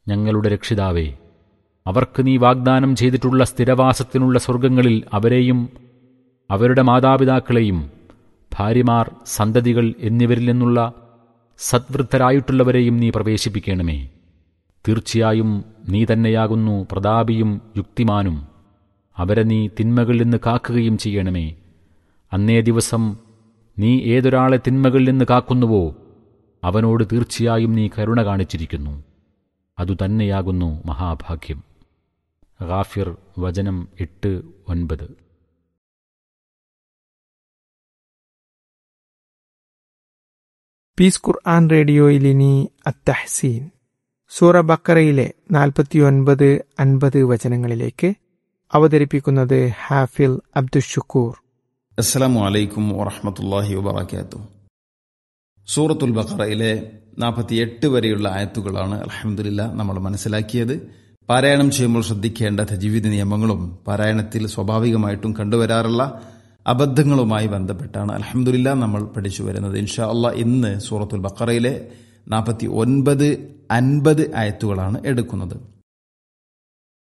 ഞങ്ങളുടെ രക്ഷിതാവേ അവർക്ക് നീ വാഗ്ദാനം ചെയ്തിട്ടുള്ള സ്ഥിരവാസത്തിനുള്ള സ്വർഗങ്ങളിൽ അവരെയും അവരുടെ മാതാപിതാക്കളെയും ഭാര്യമാർ സന്തതികൾ എന്നിവരിൽ നിന്നുള്ള സദ്വൃദ്ധരായിട്ടുള്ളവരെയും നീ പ്രവേശിപ്പിക്കണമേ തീർച്ചയായും നീ തന്നെയാകുന്നു പ്രതാപിയും യുക്തിമാനും അവരെ നീ തിന്മകളിൽ നിന്ന് കാക്കുകയും ചെയ്യണമേ അന്നേ ദിവസം നീ ഏതൊരാളെ തിന്മകളിൽ നിന്ന് കാക്കുന്നുവോ അവനോട് തീർച്ചയായും നീ കരുണ കാണിച്ചിരിക്കുന്നു അതുതന്നെയാകുന്നു മഹാഭാഗ്യം ഗാഫിർ വചനം എട്ട് ഒൻപത് പീസ് ഖുർആൻ റേഡിയോയിൽ ഇനി അത്തഹസീൻ സൂറ ബക്കറയിലെ നാൽപ്പത്തിയൊൻപത് അൻപത് വചനങ്ങളിലേക്ക് അവതരിപ്പിക്കുന്നത് ഹാഫിൽ അബ്ദുഷുക്കൂർ അസ്സലാമു അലൈക്കും വറഹമത്തല്ലാഹി വബർക്കാത്തു സൂറത്തുൽ ബഖറയിലെ നാൽപ്പത്തിയെട്ട് വരെയുള്ള ആയത്തുകളാണ് അലഹമുല്ല നമ്മൾ മനസ്സിലാക്കിയത് പാരായണം ചെയ്യുമ്പോൾ ശ്രദ്ധിക്കേണ്ട ജീവിത നിയമങ്ങളും പാരായണത്തിൽ സ്വാഭാവികമായിട്ടും കണ്ടുവരാറുള്ള അബദ്ധങ്ങളുമായി ബന്ധപ്പെട്ടാണ് അലഹമുല്ല നമ്മൾ പഠിച്ചു വരുന്നത് ഇൻഷാ അള്ളാഹ് ഇന്ന് സൂറത്തുൽ ബക്കറയിലെ നാൽപ്പത്തി ഒൻപത് അൻപത് ആയത്തുകളാണ് എടുക്കുന്നത്